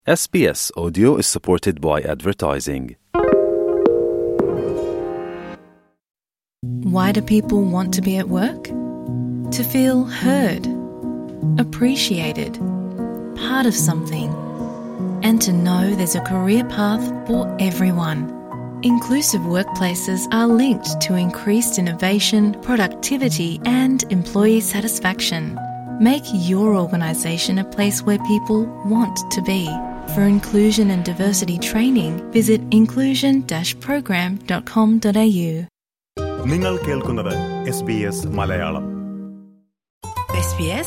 SBS Audio is supported by advertising. Why do people want to be at work? To feel heard, appreciated, part of something, and to know there's a career path for everyone. Inclusive workplaces are linked to increased innovation, productivity, and employee satisfaction. Make your organisation a place where people want to be. For inclusion and diversity training, visit inclusion-program.com.au. നിങ്ങൾ കേൾക്കുന്നത് S B S Malayalam SBS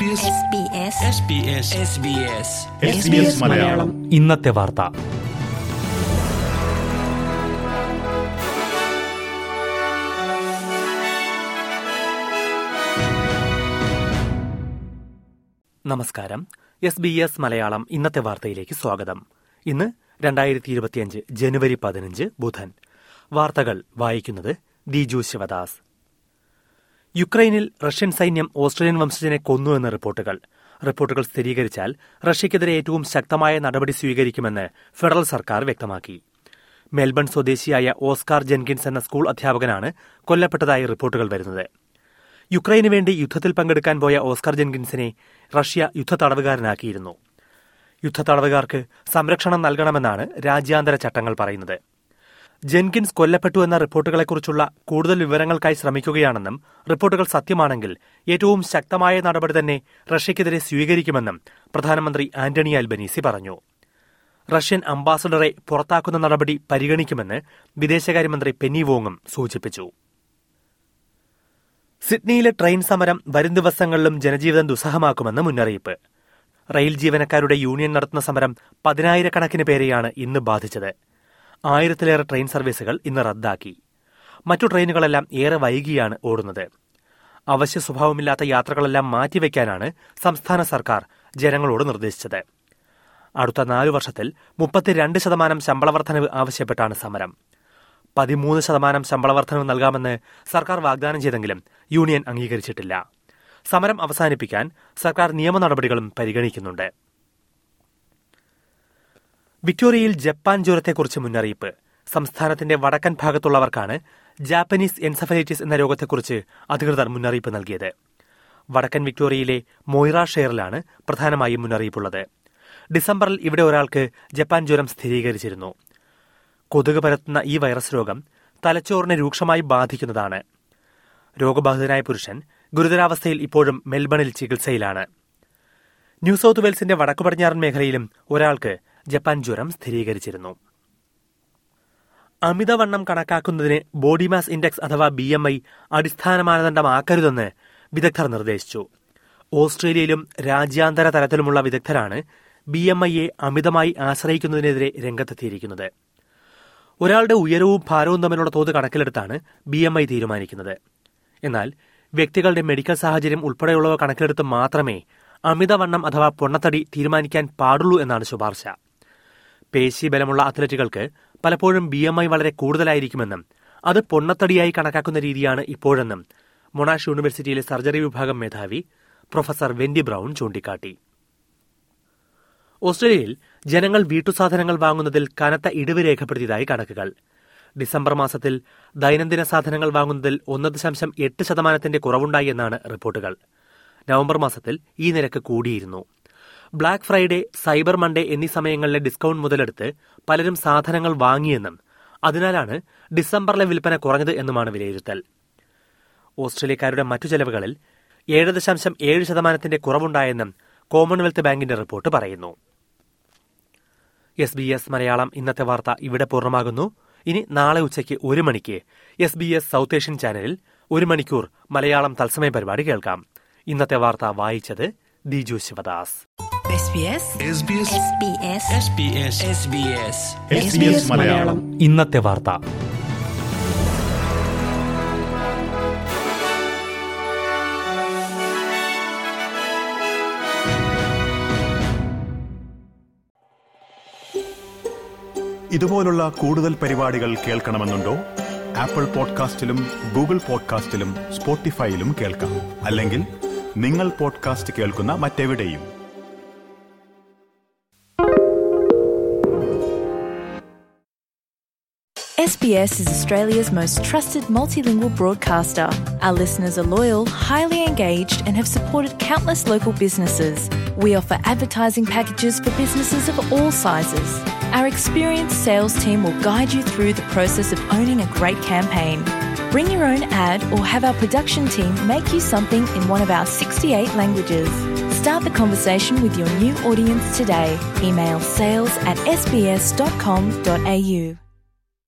S B S Malayalam ഇന്നത്തെ വാർത്ത നമസ്കാരം S B S Malayalam ഇന്നത്തെ വാർത്തയിലേക്ക് സ്വാഗതം ഇന്ന് രണ്ടായിരത്തി ഇരുപത്തിയഞ്ച് ജനുവരി പതിനഞ്ച് ബുധൻ വാർത്തകൾ വായിക്കുന്നത് ദിജു ശിവദാസ് യുക്രൈനിൽ റഷ്യൻ സൈന്യം ഓസ്ട്രേലിയൻ വംശജനെ കൊന്നു എന്ന റിപ്പോർട്ടുകൾ റിപ്പോർട്ടുകൾ സ്ഥിരീകരിച്ചാൽ റഷ്യയ്ക്കെതിരെ ഏറ്റവും ശക്തമായ നടപടി സ്വീകരിക്കുമെന്ന് ഫെഡറൽ സർക്കാർ വ്യക്തമാക്കി മെൽബൺ സ്വദേശിയായ ഓസ്കാർ ജെൻകിൻസ് എന്ന സ്കൂൾ അധ്യാപകനാണ് കൊല്ലപ്പെട്ടതായി റിപ്പോർട്ടുകൾ വരുന്നത് യുക്രൈന് വേണ്ടി യുദ്ധത്തിൽ പങ്കെടുക്കാൻ പോയ ഓസ്കാർ ജെൻകിൻസിനെ റഷ്യ യുദ്ധത്തടവുകാരനാക്കിയിരുന്നു യുദ്ധത്തടവുകാർക്ക് സംരക്ഷണം നൽകണമെന്നാണ് രാജ്യാന്തര ചട്ടങ്ങൾ പറയുന്നത് ജെൻകിൻസ് കൊല്ലപ്പെട്ടു എന്ന റിപ്പോർട്ടുകളെക്കുറിച്ചുള്ള കൂടുതൽ വിവരങ്ങൾക്കായി ശ്രമിക്കുകയാണെന്നും റിപ്പോർട്ടുകൾ സത്യമാണെങ്കിൽ ഏറ്റവും ശക്തമായ നടപടി തന്നെ റഷ്യയ്ക്കെതിരെ സ്വീകരിക്കുമെന്നും പ്രധാനമന്ത്രി ആന്റണി അൽബനീസി പറഞ്ഞു റഷ്യൻ അംബാസഡറെ പുറത്താക്കുന്ന നടപടി പരിഗണിക്കുമെന്ന് വിദേശകാര്യമന്ത്രി പെന്നി വോങ്ങും സൂചിപ്പിച്ചു സിഡ്നിയിലെ ട്രെയിൻ സമരം വരും ദിവസങ്ങളിലും ജനജീവിതം ദുസ്സഹമാക്കുമെന്ന് മുന്നറിയിപ്പ് റെയിൽ ജീവനക്കാരുടെ യൂണിയൻ നടത്തുന്ന സമരം പതിനായിരക്കണക്കിന് പേരെയാണ് ഇന്ന് ബാധിച്ചത് ആയിരത്തിലേറെ ട്രെയിൻ സർവീസുകൾ ഇന്ന് റദ്ദാക്കി മറ്റു ട്രെയിനുകളെല്ലാം ഏറെ വൈകിയാണ് ഓടുന്നത് അവശ്യ സ്വഭാവമില്ലാത്ത യാത്രകളെല്ലാം മാറ്റിവെക്കാനാണ് സംസ്ഥാന സർക്കാർ ജനങ്ങളോട് നിർദ്ദേശിച്ചത് അടുത്ത നാലു വർഷത്തിൽ മുപ്പത്തിരണ്ട് ശതമാനം ശമ്പള വർധനവ് ആവശ്യപ്പെട്ടാണ് സമരം പതിമൂന്ന് ശതമാനം ശമ്പള വർധനവ് നൽകാമെന്ന് സർക്കാർ വാഗ്ദാനം ചെയ്തെങ്കിലും യൂണിയൻ അംഗീകരിച്ചിട്ടില്ല സമരം അവസാനിപ്പിക്കാൻ സർക്കാർ നിയമ നടപടികളും പരിഗണിക്കുന്നുണ്ട് വിക്ടോറിയയിൽ ജപ്പാൻ ജ്വരത്തെക്കുറിച്ച് മുന്നറിയിപ്പ് സംസ്ഥാനത്തിന്റെ വടക്കൻ ഭാഗത്തുള്ളവർക്കാണ് ജാപ്പനീസ് എൻസഫലൈറ്റിസ് എന്ന രോഗത്തെക്കുറിച്ച് അധികൃതർ മുന്നറിയിപ്പ് നൽകിയത് വടക്കൻ വിക്ടോറിയയിലെ മൊയ്റ ഷെയറിലാണ് പ്രധാനമായും മുന്നറിയിപ്പുള്ളത് ഡിസംബറിൽ ഇവിടെ ഒരാൾക്ക് ജപ്പാൻ ജ്വരം സ്ഥിരീകരിച്ചിരുന്നു കൊതുക് പരത്തുന്ന ഈ വൈറസ് രോഗം തലച്ചോറിനെ രൂക്ഷമായി ബാധിക്കുന്നതാണ് രോഗബാധിതനായ പുരുഷൻ ഗുരുതരാവസ്ഥയിൽ ഇപ്പോഴും മെൽബണിൽ ചികിത്സയിലാണ് ന്യൂ സൌത്ത് വെയിൽസിന്റെ വടക്കു പടിഞ്ഞാറൻ മേഖലയിലും ഒരാൾക്ക് ജപ്പാൻ ജ്വരം സ്ഥിരീകരിച്ചിരുന്നു അമിതവണ്ണം കണക്കാക്കുന്നതിന് ബോഡി മാസ് ഇൻഡെക്സ് അഥവാ ബി എം ഐ അടിസ്ഥാന മാനദണ്ഡമാക്കരുതെന്ന് വിദഗ്ധർ നിർദ്ദേശിച്ചു ഓസ്ട്രേലിയയിലും രാജ്യാന്തര തലത്തിലുമുള്ള വിദഗ്ധരാണ് ബി എം ഐയെ അമിതമായി ആശ്രയിക്കുന്നതിനെതിരെ രംഗത്തെത്തിയിരിക്കുന്നത് ഒരാളുടെ ഉയരവും ഭാരവും തമ്മിലുള്ള തോത് കണക്കിലെടുത്താണ് ബി എം ഐ തീരുമാനിക്കുന്നത് എന്നാൽ വ്യക്തികളുടെ മെഡിക്കൽ സാഹചര്യം ഉൾപ്പെടെയുള്ളവ കണക്കിലെടുത്ത് മാത്രമേ അമിതവണ്ണം അഥവാ പൊണ്ണത്തടി തീരുമാനിക്കാൻ പാടുള്ളൂ എന്നാണ് ശുപാർശ പേശി ബലമുള്ള അത്ലറ്റുകൾക്ക് പലപ്പോഴും ബി എം ഐ വളരെ കൂടുതലായിരിക്കുമെന്നും അത് പൊണ്ണത്തടിയായി കണക്കാക്കുന്ന രീതിയാണ് ഇപ്പോഴെന്നും മൊണാഷ് യൂണിവേഴ്സിറ്റിയിലെ സർജറി വിഭാഗം മേധാവി പ്രൊഫസർ വെൻഡി ബ്രൌൺ ചൂണ്ടിക്കാട്ടി ഓസ്ട്രേലിയയിൽ ജനങ്ങൾ വീട്ടുസാധനങ്ങൾ വാങ്ങുന്നതിൽ കനത്ത ഇടിവ് രേഖപ്പെടുത്തിയതായി കണക്കുകൾ ഡിസംബർ മാസത്തിൽ ദൈനംദിന സാധനങ്ങൾ വാങ്ങുന്നതിൽ ഒന്ന് ദശാംശം എട്ട് ശതമാനത്തിന്റെ കുറവുണ്ടായി എന്നാണ് റിപ്പോർട്ടുകൾ നവംബർ മാസത്തിൽ ഈ നിരക്ക് കൂടിയിരുന്നു ബ്ലാക്ക് ഫ്രൈഡേ സൈബർ മൺഡേ എന്നീ സമയങ്ങളിലെ ഡിസ്കൌണ്ട് മുതലെടുത്ത് പലരും സാധനങ്ങൾ വാങ്ങിയെന്നും അതിനാലാണ് ഡിസംബറിലെ വിൽപ്പന കുറഞ്ഞത് എന്നുമാണ് വിലയിരുത്തൽ ഓസ്ട്രേലിയക്കാരുടെ മറ്റു ചെലവുകളിൽ ഏഴ് ദശാംശം ഏഴ് ശതമാനത്തിന്റെ കുറവുണ്ടായെന്നും കോമൺവെൽത്ത് ബാങ്കിന്റെ റിപ്പോർട്ട് പറയുന്നു എസ് ബി എസ് മലയാളം ഇന്നത്തെ വാർത്ത ഇവിടെ പൂർണ്ണമാകുന്നു ഇനി നാളെ ഉച്ചയ്ക്ക് ഒരു മണിക്ക് S B S south Asian ചാനലിൽ ഒരു മണിക്കൂർ മലയാളം തത്സമയ പരിപാടി കേൾക്കാം ഇന്നത്തെ വാർത്ത വായിച്ചത് Diju Sivadas SBS S B S Malayalam ഇന്നത്തെ വാർത്ത ഇതുപോലുള്ള കൂടുതൽ പരിപാടികൾ കേൾക്കണമെന്നുണ്ടോ ആപ്പിൾ പോഡ്കാസ്റ്റിലും ഗൂഗിൾ പോഡ്കാസ്റ്റിലും സ്പോട്ടിഫൈയിലും കേൾക്കാം അല്ലെങ്കിൽ നിങ്ങൾ പോഡ്കാസ്റ്റ് കേൾക്കുന്ന മറ്റെവിടെയും SBS is Australia's most trusted multilingual broadcaster. Our listeners are loyal, highly engaged, and have supported countless local businesses. We offer advertising packages for businesses of all sizes. Our experienced sales team will guide you through the process of owning a great campaign. Bring your own ad or have our production team make you something in one of our 68 languages. Start the conversation with your new audience today. Email sales at sbs.com.au.